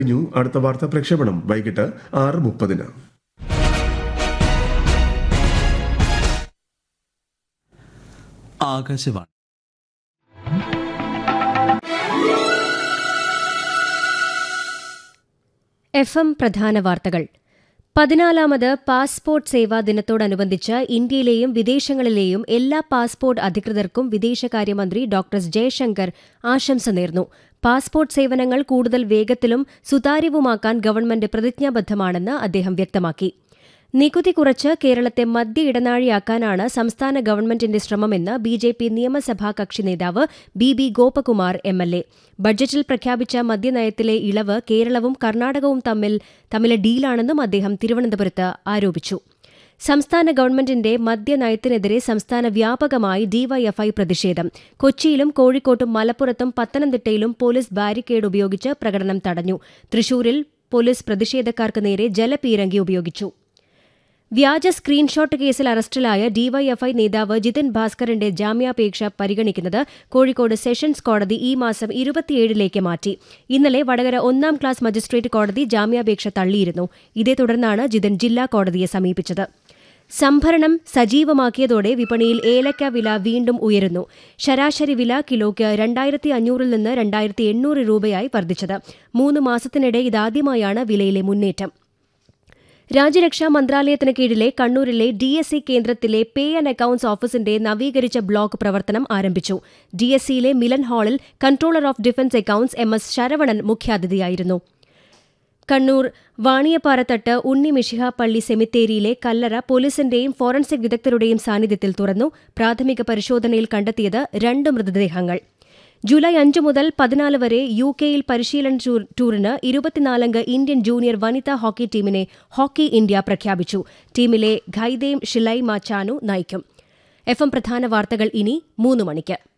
കഴിഞ്ഞു അടുത്ത വാർത്താ പ്രക്ഷേപണം വൈകിട്ട് ആറ് മുപ്പതിന് ആകാശവാണി എഫ് എം പ്രധാന വാർത്തകൾ പതിനാലാമത് പാസ്പോർട്ട് സേവാ ദിനത്തോടനുബന്ധിച്ച് ഇന്ത്യയിലെയും വിദേശങ്ങളിലെയും എല്ലാ പാസ്പോർട്ട് അധികൃതർക്കും വിദേശകാര്യമന്ത്രി ഡോക്ടർ ജയശങ്കർ ആശംസ നേർന്നു പാസ്പോർട്ട് സേവനങ്ങൾ കൂടുതൽ വേഗത്തിലും സുതാര്യവുമാക്കാൻ ഗവൺമെന്റ് പ്രതിജ്ഞാബദ്ധമാണെന്ന് അദ്ദേഹം വ്യക്തമാക്കി നികുതി കുറച്ച് കേരളത്തെ മദ്യ ഇടനാഴിയാക്കാനാണ് സംസ്ഥാന ഗവൺമെന്റിന്റെ ശ്രമമെന്ന് ബി ജെ പി നിയമസഭാ കക്ഷി നേതാവ് B B Gopakumar M L A ബഡ്ജറ്റിൽ പ്രഖ്യാപിച്ച മദ്യനയത്തിലെ ഇളവ് കേരളവും കർണാടകവും തമ്മിൽ തമ്മിലെ ഡീലാണെന്നും അദ്ദേഹം തിരുവനന്തപുരത്ത് ആരോപിച്ചു സംസ്ഥാന ഗവൺമെന്റിന്റെ മദ്യനയത്തിനെതിരെ സംസ്ഥാന വ്യാപകമായി ഡിവൈഎഫ്ഐ പ്രതിഷേധം കൊച്ചിയിലും കോഴിക്കോട്ടും മലപ്പുറത്തും പത്തനംതിട്ടയിലും പോലീസ് ബാരിക്കേഡ് ഉപയോഗിച്ച് പ്രകടനം തടഞ്ഞു തൃശൂരിൽ പോലീസ് പ്രതിഷേധക്കാർക്ക് നേരെ ജലപീരങ്കി ഉപയോഗിച്ചു വ്യാജ സ്ക്രീൻഷോട്ട് കേസിൽ അറസ്റ്റിലായ ഡിവൈഎഫ്ഐ നേതാവ് ജിതിൻ ഭാസ്കറിന്റെ ജാമ്യാപേക്ഷ പരിഗണിക്കുന്നത് കോഴിക്കോട് സെഷൻസ് കോടതി ഈ മാസം ഇരുപത്തിയേഴിലേക്ക് മാറ്റി ഇന്നലെ വടകര ഒന്നാം ക്ലാസ് മജിസ്ട്രേറ്റ് കോടതി ജാമ്യാപേക്ഷ തള്ളിയിരുന്നു ഇതേ തുടർന്നാണ് ജിതിൻ ജില്ലാ കോടതിയെ സമീപിച്ചത് സംഭരണം സജീവമാക്കിയതോടെ വിപണിയിൽ ഏലക്ക വില വീണ്ടും ഉയരുന്നു ശരാശരി വില കിലോയ്ക്ക് രണ്ടായിരത്തി അഞ്ഞൂറിൽ നിന്ന് രണ്ടായിരത്തി എണ്ണൂറ് രൂപയായി വർദ്ധിച്ചത് മൂന്ന് മാസത്തിനിടെ ഇതാദ്യമായാണ് വിലയിലെ മുന്നേറ്റം രാജ്യരക്ഷാ മന്ത്രാലയത്തിന് കീഴിലെ കണ്ണൂരിലെ ഡി എസ് സി കേന്ദ്രത്തിലെ പേ ആൻഡ് അക്കൌണ്ട്സ് ഓഫീസിന്റെ നവീകരിച്ച ബ്ലോക്ക് പ്രവർത്തനം ആരംഭിച്ചു ഡി എസ് സിയിലെ മിലൻ ഹാളിൽ controller of defence accounts M S Saravanan മുഖ്യാതിഥിയായിരുന്നു കണ്ണൂർ വാണിയപ്പാറത്തട്ട് ഉണ്ണി മിഷിഹ പള്ളി സെമിത്തേരിയിലെ കല്ലറ പോലീസിന്റെയും ഫോറൻസിക് വിദഗ്ധരുടെയും സാന്നിധ്യത്തിൽ തുറന്നു പ്രാഥമിക പരിശോധനയിൽ കണ്ടെത്തിയത് രണ്ട് മൃതദേഹങ്ങൾ ജൂലൈ അഞ്ച് മുതൽ പതിനാല് വരെ യു കെയിൽ പരിശീലന ടൂർ- ടൂറിന് ഇരുപത്തിനാലംഗ ഇന്ത്യൻ ജൂനിയർ വനിതാ ഹോക്കി ടീമിനെ ഹോക്കി ഇന്ത്യ പ്രഖ്യാപിച്ചു ടീമിലെ ഖൈദേം ഷിലൈ മാച്ചാനു നയിക്കും എഫ് എം പ്രധാന വാർത്തകൾ ഇനി മൂന്ന് മണിക്ക്